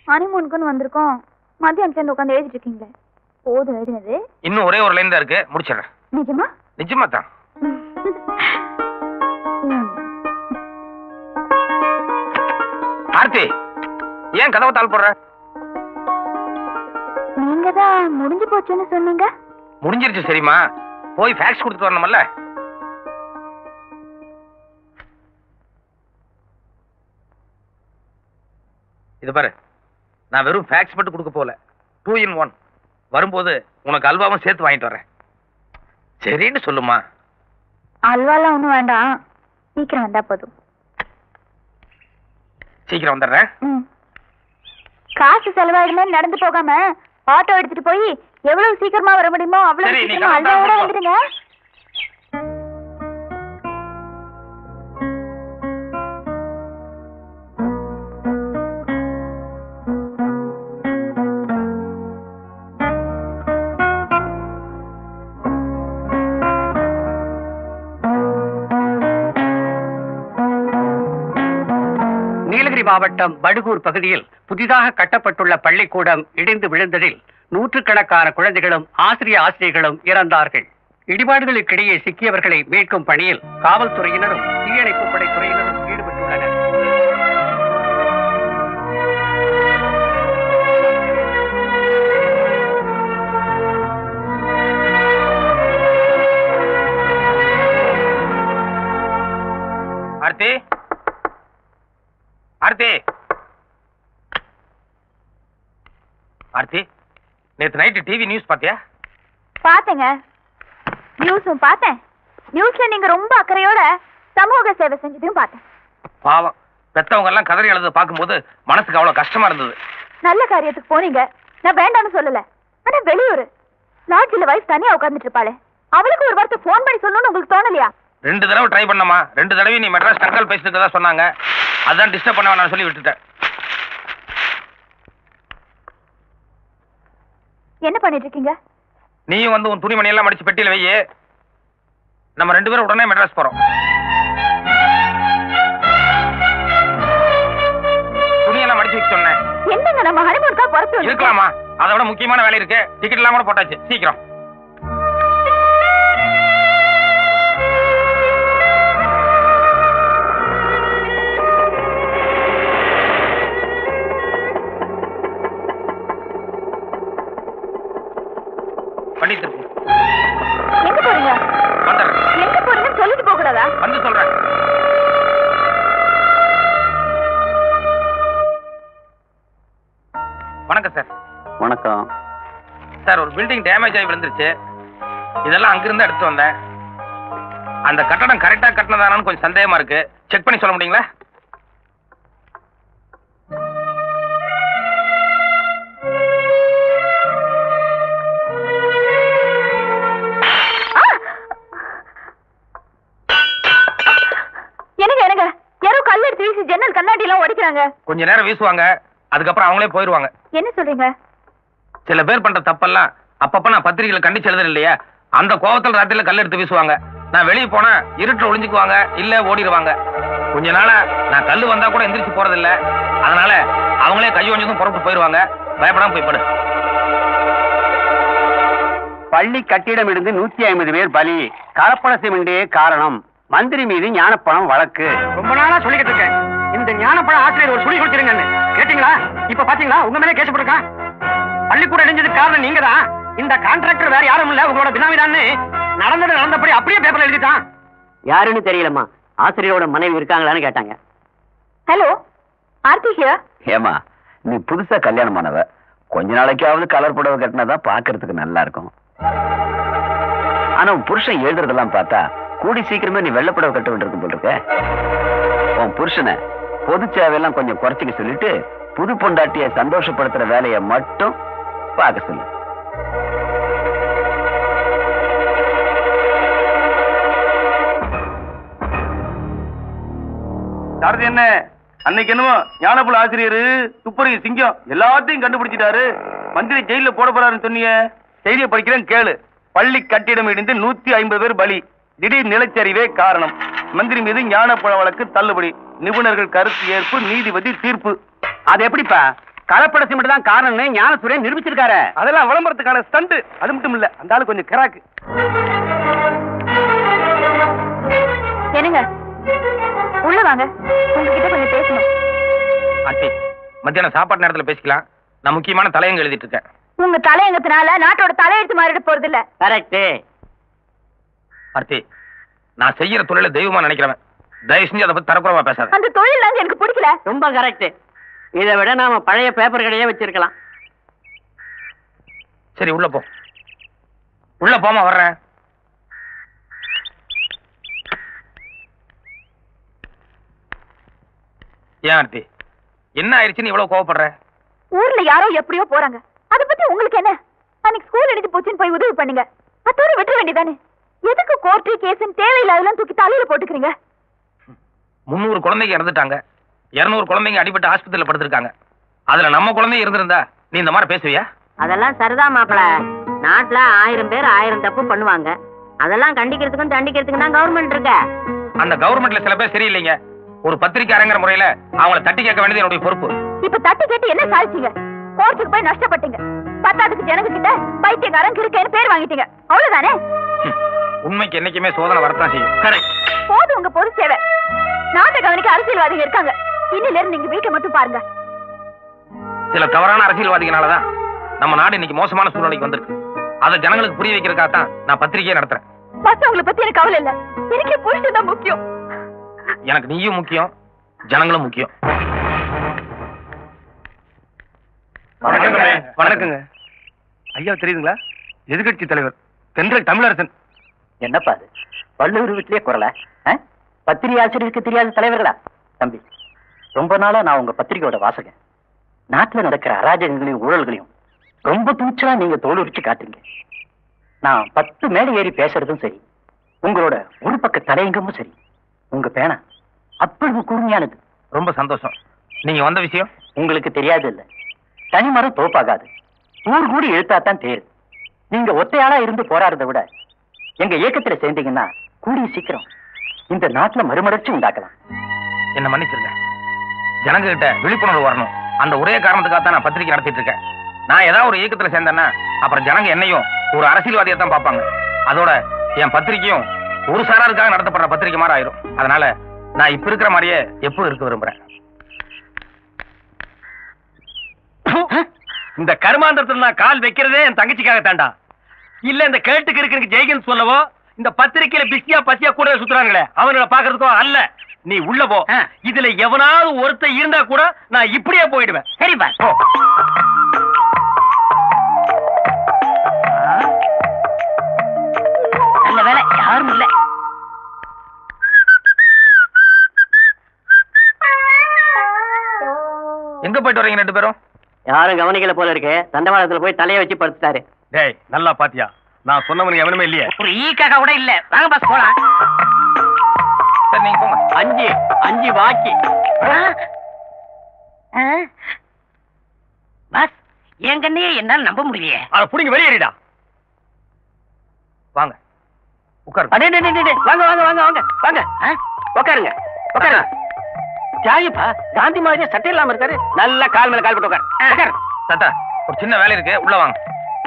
ஹனிமூனுக்குன்னு வந்திருக்கோம் மதியம் சேர்ந்து உட்காந்து எழுதிட்டு இருக்கீங்களே போதும் எழுதினது இன்னும் ஒரே ஒரு லைன் தான் இருக்கு முடிச்சிடுறேன் நிஜமா நிஜமா தான் ம். ஆர்த்தி ஏன் கதவை தாள் போடுற நீங்க தான் முடிஞ்சு போச்சுன்னு சொன்னீங்க முடிஞ்சிருச்சு சரிம்மா போய் ஃபேக்ஸ் கொடுத்துட்டு வரணுமல்ல இது பாரு நான் வெறும் ஃபேக்ஸ் மட்டும் கொடுக்க போல டூ இன் ஒன் வரும்போது உனக்கு அல்வாவும் சேர்த்து வாங்கிட்டு வரேன் சரின்னு சொல்லுமா அல்வாலாம் ஒன்றும் வேண்டாம் சீக்கிரம் வந்தா போதும் சீக்கிரம் வந்துடுறேன் ம். காசு செலவாயிடுமே நடந்து போகாம ஆட்டோ எடுத்துட்டு போய் எவ்வளவு சீக்கிரமா வர முடியுமோ அவ்வளவு சரி, நீ சீக்கிரமா கிளம்பு, அல்வாவோட கிளம்பு. வந்துடுங்க நீலகிரி மாவட்டம் படுகூர் பகுதியில் புதிதாக கட்டப்பட்டுள்ள பள்ளிக்கூடம் இடிந்து விழுந்ததில் நூற்றுக்கணக்கான குழந்தைகளும் ஆசிரிய ஆசிரியர்களும் இறந்தார்கள் இடிபாடுகளுக்கிடையே சிக்கியவர்களை மீட்கும் பணியில் காவல்துறையினரும் தீயணைப்பு படை துறையினரும் ஈடுபட்டுள்ளனர் ஆர்த்தி ஆர்த்தி ஆர்த்தி நேத்து நைட்டு டிவி நியூஸ் பாத்தியா பார்த்தேங்க நியூஸும் பார்த்தேன் நியூஸ்ல நீங்க ரொம்ப அக்கறையோட சமூக சேவை செஞ்சதையும் பார்த்தேன் பாவம் பெத்தவங்க எல்லாம் கதறி எழுத பார்க்கும்போது மனசுக்கு அவ்வளவு கஷ்டமா இருந்தது நல்ல காரியத்துக்கு போனீங்க நான் வேண்டாம்னு சொல்லல ஆனா வெளியூர் லாட்ஜில் வைஃப் தனியா உட்கார்ந்துட்டு இருப்பாளே அவளுக்கு ஒரு வார்த்தை ஃபோன் பண்ணி சொல்லணும்னு உங்களுக்கு தோணலையா ரெண்டு தடவை ட்ரை பண்ணமா ரெண்டு தடவை நீ மெட்ராஸ் தங்கல் பேசிட்டு தான் சொன்னாங்க அதான் டிஸ்டர்ப் பண்ண வேணாம்னு சொல்லி விட்டுட்டேன் என்ன பண்ணிட்டு இருக்கீங்க நீயும் வந்து உன் துணிமணி எல்லாம் மடிச்சு பெட்டியில வையே நம்ம ரெண்டு பேரும் உடனே மெட்ராஸ் போறோம் துணியெல்லாம் மடிச்சு வைக்க சொன்னேன் என்னங்க நம்ம ஹனிமூனுக்கா புறத்து வந்திருக்கோம். இருக்கலாமா அதை விட முக்கியமான வேலை இருக்கு டிக்கெட் எல்லாம் கூட போட்டாச்சு சீக்கிரம் பண்ணி திருப்பு எங்க போறீங்க வந்துடுறேன் எங்க போறீங்கன்னு சொல்லிட்டு போக கூடாதா வந்து சொல்றேன் வணக்கம் சார் வணக்கம் சார் ஒரு பில்டிங் டேமேஜ் ஆகி விழுந்துருச்சு இதெல்லாம் அங்கிருந்து எடுத்து வந்தேன் அந்த கட்டடம் கரெக்டா கட்டினதானு கொஞ்சம் சந்தேகமா இருக்கு செக் பண்ணி சொல்ல முடியுங்களா என்னங்க என்னங்க யாரோ கல் எடுத்து வீசி ஜன்னல் கண்ணாடி எல்லாம் உடைக்கிறாங்க கொஞ்ச நேரம் வீசுவாங்க அதுக்கப்புறம் அவங்களே போயிருவாங்க என்ன சொல்றீங்க சில பேர் பண்ற தப்பெல்லாம் அப்பப்ப நான் பத்திரிகையில கண்டிச்சு எழுதுறேன் இல்லையா அந்த கோவத்தில் ராத்திரில கல் எடுத்து வீசுவாங்க நான் வெளியே போனா இருட்டு ஒளிஞ்சுக்குவாங்க இல்ல ஓடிடுவாங்க கொஞ்ச நாளா நான் கல்லு வந்தா கூட எந்திரிச்சு போறது இல்ல அதனால அவங்களே கை ஒஞ்சதும் புறப்பட்டு போயிருவாங்க பயப்படாம போய் படு பள்ளி கட்டிடம் இருந்து நூத்தி ஐம்பது பேர் பலி கலப்பட சிமெண்டே காரணம் மந்திரி மீது ஞானப்பணம் வழக்கு ரொம்ப நாளா சொல்லிக்கிட்டு இருக்கேன் இந்த ஞானப்பழம் ஆசிரியர் ஒரு சுழி கொடுத்துருங்கன்னு கேட்டீங்களா இப்ப பாத்தீங்களா உங்க மேலே கேஸ் போட்டிருக்கான் பள்ளிக்கூடம் இடிஞ்சதுக்கு காரணம் நீங்க தான் இந்த கான்ட்ராக்டர் வேற யாரும் இல்ல உங்களோட பினாமிதான்னு நடந்தது நடந்தபடி அப்படியே பேப்பர்ல எழுதிட்டான் யாருன்னு தெரியலம்மா ஆசிரியரோட மனைவி இருக்காங்களான்னு கேட்டாங்க ஹலோ ஆர்த்தி ஹியர் ஏமா நீ புதுசா கல்யாணமானவ கொஞ்ச நாளைக்காவது கலர் புடவை கட்டினாதான் பாக்குறதுக்கு நல்லா இருக்கும் ஆனா உன் புருஷன் எழுதுறதெல்லாம் பார்த்தா கூடி சீக்கிரமே நீ வெள்ளை புடவை கட்ட வேண்டியிருக்கும் போல் இருக்க உன் புருஷனை பொது சேவையெல்லாம் கொஞ்சம் குறைச்சிக்க சொல்லிட்டு புது பொண்டாட்டிய சந்தோஷப்படுத்துற வேலையை மட்டும் பார்க்க சொல்லு சாரதி என்ன அன்னைக்கு என்னமோ ஞானபுல ஆசிரியர் துப்பறியும் சிங்கம் எல்லாத்தையும் கண்டுபிடிச்சிட்டாரு மந்திரி ஜெயில போட போறாருன்னு சொன்னீங்க செய்தியை படிக்கிறேன் கேளு பள்ளி கட்டிடம் இடிந்து நூத்தி ஐம்பது பேர் பலி திடீர் நிலச்சரிவே காரணம் மந்திரி மீது ஞானப்பழ வழக்கு தள்ளுபடி நிபுணர்கள் கருத்து ஏற்பு நீதிபதி தீர்ப்பு அது எப்படிப்பா கலப்பட சிமெண்ட் தான் காரணம்னு ஞானசுரன் நிரூபிச்சிருக்காரு அதெல்லாம் விளம்பரத்துக்கான ஸ்டண்ட் அது மட்டும் இல்ல அந்த ஆளு கொஞ்சம் கிராக்கு என்னங்க உள்ள வாங்க உங்ககிட்ட கொஞ்சம் பேசணும் ஆச்சி மத்தியானம் சாப்பாட்டு நேரத்துல பேசிக்கலாம் நான் முக்கியமான தலையங்க எழுதிட்டு இருக்கேன் உங்க தலையங்கத்தினால நாட்டோட தலையெழுத்து மாறிட போறது இல்ல கரெக்ட் ஆர்த்தி நான் செய்யற தொழில தெய்வமா நினைக்கிறவன் தயவு செஞ்சு அதை பத்தி தரக்குறவா பேசாத அந்த தொழில் தாங்க எனக்கு பிடிக்கல ரொம்ப கரெக்ட் இதை விட நாம பழைய பேப்பர் கடையே வச்சிருக்கலாம் சரி உள்ள போ உள்ள போமா வர்றேன் ஏன் ஆர்த்தி என்ன ஆயிடுச்சுன்னு இவ்வளவு கோவப்படுற ஊர்ல யாரோ எப்படியோ போறாங்க அத பத்தி உங்களுக்கு என்ன அன்னைக்கு ஸ்கூல் எடுத்து போச்சுன்னு போய் உதவி பண்ணுங்க அத்தோட விட்டுற வேண்டியதானே எதுக்கு கோர்ட்டு கேஸ்ன்னு தேவையில்லாதெல்லாம் தூக்கி தலையில போட்டுக்கிறீங்க முந்நூறு குழந்தைங்க இறந்துட்டாங்க இருநூறு குழந்தைங்க அடிபட்டு ஆஸ்பத்திரியில படுத்திருக்காங்க அதுல நம்ம குழந்தைங்க இருந்திருந்தா நீ இந்த மாதிரி பேசுவியா அதெல்லாம் சரிதான் மாப்பிள நாட்டுல ஆயிரம் பேர் ஆயிரம் தப்பு பண்ணுவாங்க அதெல்லாம் கண்டிக்கிறதுக்கும் தண்டிக்கிறதுக்கும் தான் கவர்மெண்ட் இருக்க அந்த கவர்மெண்ட்ல சில பேர் சரியில்லைங்க ஒரு பத்திரிக்கையாளங்கிற முறையில அவங்கள தட்டி கேட்க வேண்டியது என்னுடைய பொறுப்பு இப்ப தட்டி கேட்டு என்ன சாதிச்சீங்க கோர்ட்டுக்கு போய் நஷ்டப்பட்டீங்க பத்தாவதுக்கு ஜனங்க கிட்ட பைத்தியக்காரன் கிறுக்கேன்னு பேர் வாங்கிட்டீங்க அவ்வளவுதானே ஹம். உண்மைக்கு என்னைக்குமே சோதனை வரத்தான் செய்யும் கரெக்ட் போதும் உங்க பொது சேவை நாட்டை கவனிக்க அரசியல்வாதிகள் இருக்காங்க இன்னில இருந்து நீங்க வீட்டை மட்டும் பாருங்க சில தவறான அரசியல்வாதிகளாலதான் நம்ம நாடு இன்னைக்கு மோசமான சூழ்நிலைக்கு வந்திருக்கு அதை ஜனங்களுக்கு புரிய வைக்கிறதுக்காக தான் நான் பத்திரிகையை நடத்துறேன் மத்தவங்களை பத்தி எனக்கு கவலை இல்ல எனக்கு புருஷன் தான் முக்கியம் எனக்கு நீயும் முக்கியம் ஜனங்களும் முக்கியம் வணக்கங்க வணக்கங்க ஐயா தெரியுதுங்களா எதிர்கட்சி தலைவர் தென்றல் தமிழரசன் என்னப்பா அது வள்ளுவர் வீட்லயே குரல பத்திரிகை ஆசிரியருக்கு தெரியாத தலைவர்களா தம்பி ரொம்ப நாளா நான் உங்க பத்திரிகையோட வாசகன் நாட்டுல நடக்கிற அராஜகங்களையும் ஊழல்களையும் ரொம்ப துணிச்சலா நீங்க தோலுரிச்சு காட்டுறீங்க நான் பத்து மேடை ஏறி பேசுறதும் சரி உங்களோட ஒரு பக்க தலையங்கமும் சரி உங்க பேனா அப்பொழுது கூர்மையானது ரொம்ப சந்தோஷம் நீங்க வந்த விஷயம் உங்களுக்கு தெரியாது இல்ல தனிமரம் தோப்பாகாது ஊர் கூடி இழுத்தாத்தான் தேர் நீங்க ஒத்தையாளா இருந்து போராடுறதை விட எங்க இயக்கத்துல சேர்ந்தீங்கன்னா கூடிய சீக்கிரம் இந்த நாட்டுல மறுமலர்ச்சி உண்டாக்கலாம் என்ன மன்னிச்சிருங்க ஜனங்க கிட்ட விழிப்புணர்வு வரணும் அந்த ஒரே காரணத்துக்காக தான் நான் பத்திரிக்கை நடத்திட்டு இருக்கேன் நான் ஏதாவது ஒரு இயக்கத்துல சேர்ந்தேன்னா அப்புறம் ஜனங்க என்னையும் ஒரு அரசியல்வாதியை தான் பார்ப்பாங்க அதோட என் பத்திரிக்கையும் ஒரு சாராருக்காக நடத்தப்படுற பத்திரிக்கை மாதிரி ஆயிரும் அதனால நான் இப்ப இருக்கிற மாதிரியே எப்போ இருக்க விரும்புறேன் இந்த கருமாந்திரத்துல நான் கால் வைக்கிறதே என் தங்கச்சிக்காக தாண்டா இல்ல இந்த கேட்டுக்கு இருக்கு ஜெய்கன் சொல்லவோ இந்த பத்திரிக்கையில பிஸியா பசியா கூட சுத்துறாங்களே அவங்கள பாக்குறதுக்கோ அல்ல நீ உள்ள போ இதுல எவனாவது ஒருத்தன் இருந்தா கூட நான் இப்படியே போயிடுவேன் சரிப்பா போ. நல்ல வேலை யாரும் இல்ல எங்க போயிட்டு வரீங்க ரெண்டு பேரும் யாரும் கவனிக்கல போல இருக்கு தண்டவாளத்துல போய் தலைய வச்சு படுத்துட்டாரு டேய் நல்லா பாத்தியா நான் சொன்னவனுக்கு எவனுமே இல்லையே ஒரு ஈக்காக கூட இல்ல வாங்க பாஸ் போலாம் சரி நீங்க போங்க அஞ்சு அஞ்சு வாக்கி பாஸ் என் கண்ணையே என்னால நம்ப முடியலையே அதை புடிங்க வெளியேறிடா வாங்க உட்காரு அடே டே, டே, டே, டே, வாங்க வாங்க வாங்க வாங்க வாங்க ஆ, உட்காருங்க உட்காருங்க தியாகிப்பா காந்தி மாதிரியே சட்டை இல்லாம இருக்காரு நல்லா கால் மேல கால் போட்டு உட்காரு ஆ, உட்காரு தாத்தா ஒரு சின்ன வேலை இருக்கு உள்ள வாங்க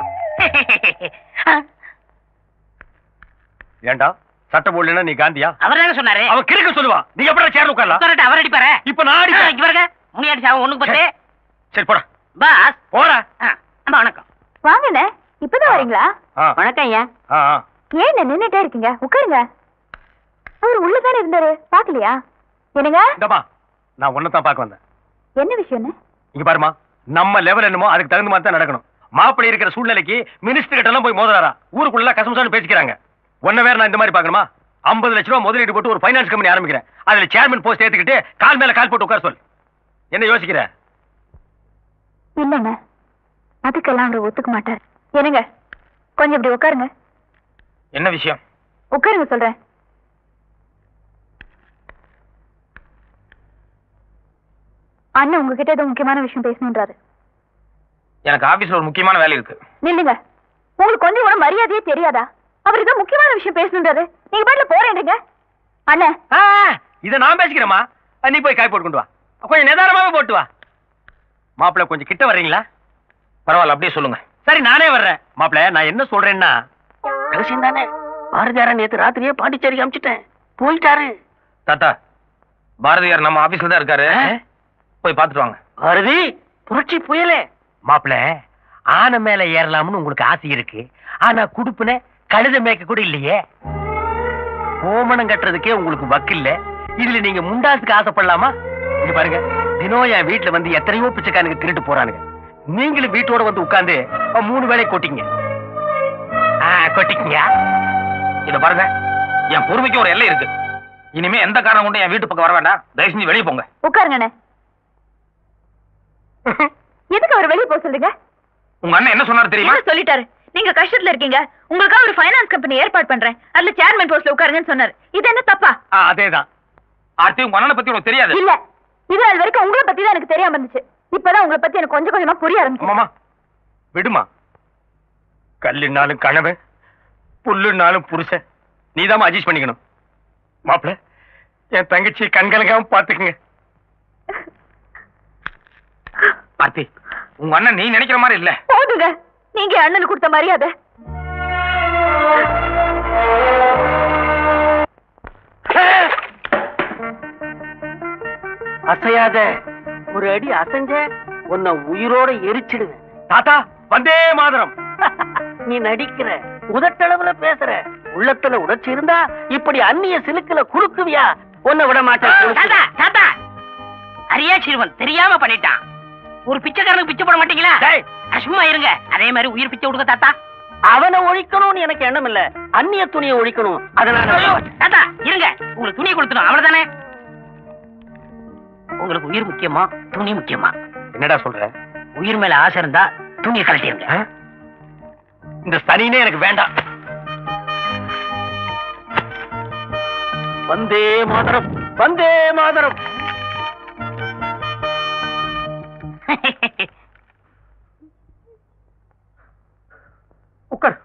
ஏண்டா சட்டை போடலன்னா நீ காந்தியா அவர் தானே சொன்னாரு அவன் கிறுக்க சொல்லுவா நீ எப்படி சேர்ந்து உட்காரலாம் உட்காரட்டு அவர் அடிப்பாரு இப்ப நான் அடிப்பேன். இங்க பாருங்க முனியாடி சாவம் ஒண்ணுக்கு பத்து சரி போடா பாஸ் போடா ஆ, அம்மா வணக்கம் வாங்கண்ணே இப்பதான் வரீங்களா ஆ, வணக்கம் ஐயா ஆ, ஆ. ஏன் நின்னுட்டே இருக்கீங்க உட்காருங்க அவர் உள்ளதானே இருந்தாரு பாக்கலையா என்னங்க இந்தம்மா நான் ஒன்னதான் பார்க்க வந்தேன் என்ன விஷயம்னு இங்க பாருமா நம்ம லெவல் என்னமோ அதுக்கு தகுந்த மாதிரி தான் நடக்கணும் மாப்பிள்ளை இருக்கிற சூழ்நிலைக்கு மினிஸ்டர் கிட்ட எல்லாம் போய் மோதுறாரா ஊருக்குள்ள கசமசான்னு பேசிக்கிறாங்க ஒன்ன வேற நான் இந்த மாதிரி பார்க்கணுமா ஐம்பது லட்ச ரூபா முதலீடு போட்டு ஒரு ஃபைனான்ஸ் கம்பெனி ஆரம்பிக்கிறேன் அதுல சேர்மன் போஸ்ட் ஏத்துக்கிட்டு கால் மேல கால் போட்டு உட்கார சொல் என்ன யோசிக்கிற இல்லைங்க அதுக்கெல்லாம் அவர் ஒத்துக்க மாட்டார் என்னங்க கொஞ்சம் இப்படி உட்காருங்க என்ன விஷயம் உட்காருங்க சொல்றேன் அண்ணன் உங்ககிட்ட ஏதோ முக்கியமான விஷயம் பேசணுன்றாரு எனக்கு ஆபீஸ்ல ஒரு முக்கியமான வேலை இருக்கு நில்லுங்க உங்களுக்கு கொஞ்சம் கூட மரியாதையே தெரியாதா அவர் ஏதோ முக்கியமான விஷயம் பேசணுன்றாரு நீங்க பாட்டுல போறேன்றீங்க அண்ணன் ஆ, இத நான் பேசிக்கிறேம்மா நீ போய் காய் போட்டு கொண்டு வா கொஞ்சம் நிதானமாவே போட்டு வா மாப்பிள கொஞ்சம் கிட்ட வர்றீங்களா பரவாயில்ல அப்படியே சொல்லுங்க சரி நானே வர்றேன் மாப்பிள நான் என்ன சொல்றேன்னா ரகசியம் தானே பாரதியாரன் நேத்து ராத்திரியே பாண்டிச்சேரி அமிச்சிட்டேன் போயிட்டாரு தாத்தா பாரதியார் நம்ம ஆபீஸ்ல தான் இருக்காரு போய் பார்த்துட்டு வாங்க பாரதி புரட்சி புயலே மாப்பிள ஆனை மேல ஏறலாம்னு உங்களுக்கு ஆசை இருக்கு ஆனா குடுப்புன கழுத மேய்க்க கூட இல்லையே ஓமனம் கட்டுறதுக்கே உங்களுக்கு வக்கு இல்ல இதுல நீங்க முண்டாசுக்கு ஆசைப்படலாமா இங்க பாருங்க தினம் என் வீட்டுல வந்து எத்தனையோ பிச்சைக்காரனுங்க திருட்டு போறானுங்க நீங்களும் வீட்டோட வந்து உட்கார்ந்து அஹ், மூணு வேளை கொட்டிங்க ஆ, கொட்டிக்கங்க இத பாருங்க என் பொறுமைக்கு ஒரு எல்லை இருக்கு இனிமே எந்த காரணம் கொண்டு என் வீட்டு பக்கம் வர வேண்டாம் தயவு செஞ்சு வெளியே போங்க உட்காருங்கண்ணே எதுக்கு அவர் வெளியே போக சொல்றீங்க உங்க அண்ணன் என்ன சொன்னாரு தெரியுமா என்ன சொல்லிட்டாரு நீங்க கஷ்டத்துல இருக்கீங்க உங்களுக்காக ஒரு ஃபைனான்ஸ் கம்பெனி ஏற்பாடு பண்றேன் அதுல சேர்மன் போஸ்ட்ல உட்காருங்கன்னு சொன்னாரு இது என்ன தப்பா ஆ, அதேதான் ஆர்த்தி உங்க அண்ணனை பத்தி உனக்கு தெரியாது இல்ல இது நாள் வரைக்கும் உங்களை பத்தி தான் எனக்கு தெரியாம இருந்துச்சு இப்பதான் உங்களை பத்தி எனக்கு கொஞ்சம் கொஞ்சமா புரிய ஆரம்பிச்சு மாமா விடுமா கல்லுனாலும் கணவன் புல்லுனாலும் புருஷன் நீதாம்மா அட்ஜஸ்ட் பண்ணிக்கணும் மாப்பிள என் தங்கச்சி கண்கலங்காம பாத்துக்குங்க ஆர்த்தி உங்க அண்ணன் நீ நினைக்கிற மாதிரி இல்ல போதுங்க நீங்க அண்ணனுக்கு கொடுத்த மரியாதை அசையாத ஒரு அடி அசைஞ்ச உன்னை உயிரோட எரிச்சிடுவேன் தாத்தா வந்தே மாதரம் நீ நடிக்கிற உதட்டளவுல பேசுற உள்ளத்துல உணர்ச்சி இருந்தா இப்படி அந்நிய சிலுக்குல குறுக்குவியா உன்னை விட மாட்டேன் தாத்தா தாத்தா அரியா சிறுவன் தெரியாம பண்ணிட்டான் ஒரு பிச்சைக்காரனுக்கு பிச்சை போட மாட்டீங்களா டேய். அட, சும்மா இருங்க அதே மாதிரி உயிர் பிச்சை கொடுங்க தாத்தா அவனை ஒழிக்கணும்னு எனக்கு எண்ணம் இல்ல அந்நிய துணியை ஒழிக்கணும் அதனால ஐயோ, தாத்தா இருங்க உங்களுக்கு துணி கொடுத்துடும் அவ்வளவுதானே உங்களுக்கு உயிர் முக்கியமா துணி முக்கியமா என்னடா சொல்ற உயிர் மேல ஆசை இருந்தா துணியை கழட்டிருங்க ஆ? இந்த சனினே எனக்கு வேண்டாம் வந்தே மாதரம் வந்தே மாதரம் உட்கார்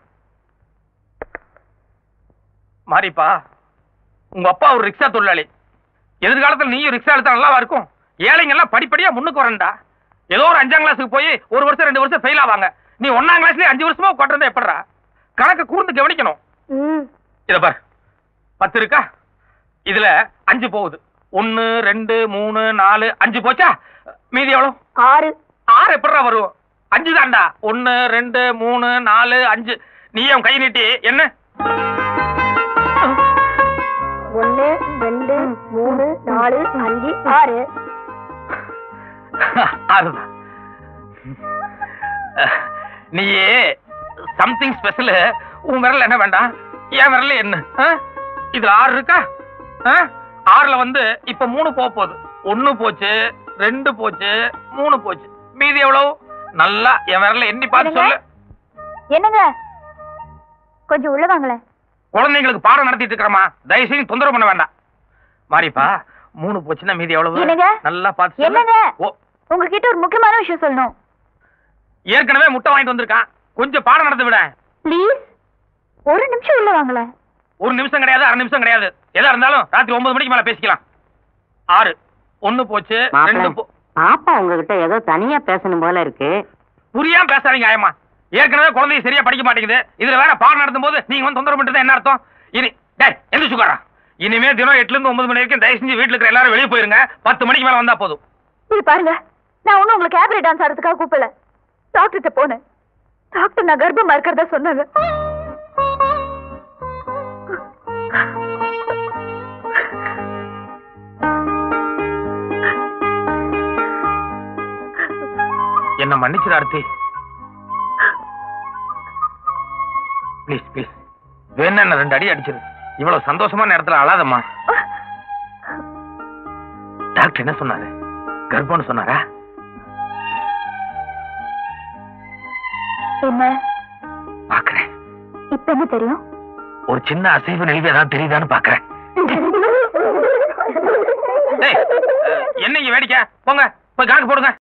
மாரிப்பா உங்க அப்பா ஒரு ரிக்ஷா தொழிலாளி எதிர்காலத்துல நீயும் ரிக்ஷா எடுத்தா நல்லாவா இருக்கும் ஏழைங்க எல்லாம் படிப்படியா முன்னுக்கு வரண்டா ஏதோ ஒரு அஞ்சாம் கிளாஸுக்கு போய் ஒரு வருஷம் ரெண்டு வருஷம் ஃபெயில் ஆவாங்க நீ ஒன்னாம் கிளாஸ்லயே அஞ்சு வருஷமா கொட்டுறதா எப்படிடா கணக்கு கூர்ந்து கவனிக்கணும் இத பார் பத்து இருக்கா இதுல அஞ்சு போகுது ஒன்னு ரெண்டு மூணு நாலு அஞ்சு போச்சா மீதி எவ்வளவு ஆறு ஆறு எப்படிடா வரும் அஞ்சு தான்டா ஒன்னு ரெண்டு மூணு நாலு அஞ்சு நீ என் கை நீட்டி என்ன ஒன்னு ரெண்டு மூணு நாலு அஞ்சு ஆறு ஆறுதான் நீ சம்திங் ஸ்பெஷல் உன் விரல் என்ன வேண்டாம் என் விரல் என்ன ஆ? இதுல ஆறு இருக்கா ஆ? ஆறுல வந்து இப்ப மூணு போக போகுது ஒண்ணு போச்சு ரெண்டு போச்சு மூணு போச்சு மீதி எவ்வளவு நல்லா என் விரல எண்ணி பார்த்து சொல்லு என்னங்க கொஞ்சம் உள்ள வாங்களேன் குழந்தைங்களுக்கு பாடம் நடத்திட்டு இருக்கிறமா தயவு செய்து தொந்தரவு பண்ண வேண்டாம் மாரிப்பா மூணு போச்சுன்னா மீதி எவ்வளவு என்னங்க? நல்லா பார்த்து சொல்லு. என்னங்க? ஓ உங்ககிட்ட ஒரு முக்கியமான விஷயம் சொல்லணும் ஏற்கனவே முட்டை வாங்கிட்டு வந்திருக்கான் கொஞ்சம் பாடம் நடத்த விட ப்ளீஸ் ஒரு நிமிஷம் உள்ள வாங்களேன் ஒரு நிமிஷம் கிடையாது அரை நிமிஷம் கிடையாது எதா இருந்தாலும் ராத்திரி ஒன்பது மணிக்கு மேல பேசிக்கலாம் ஆறு ஒண்ணு போச்சு ரெண்டு போ- பாப்பா உங்ககிட்ட ஏதோ தனியா பேசணும் போல இருக்கு புரியாம பேசாதீங்க ஆயமா ஏற்கனவே குழந்தைய சரியா படிக்க மாட்டேங்குது இதுல வேற பாடம் நடத்தும் போது நீங்க வந்து தொந்தரவு பண்ணிட்டு என்ன அர்த்தம் இனி டேய் எந்த சுகாரா இனிமே தினம் எட்டுல இருந்து ஒன்பது மணி வரைக்கும் தயவு செஞ்சு வீட்டுல இருக்கிற எல்லாரும் வெளியே போயிருங்க பத்து மணிக்கு மேல வந்தா போதும் இது பாருங்க நான் ஒன்னும் உங்களுக்கு கேபரே டான்ஸ் ஆடுறதுக்காக கூப்பிடல டாக்டர்கிட்ட போனேன் டாக்டர் நான் கர்ப்பமா இருக்கிறதா சொன்னாங்க என்ன மன்னிச்சிரு ஆர்த்தி ப்ளீஸ் ப்ளீஸ் வேணா என்ன ரெண்டு அடி அடிச்சிரு இவ்வளவு சந்தோஷமான நேரத்துல அழாதம்மா டாக்டர் என்ன சொன்னாரு கர்ப்பம்னு சொன்னாரா என்ன பாக்குறேன் இப்ப என்ன தெரியும் ஒரு சின்ன அசைவு நெளிவு ஏதாவது தெரியுதான்னு பாக்குறேன் டேய், அஹ், என்ன இங்க வேடிக்கை போங்க போய் கணக்கு போடுங்க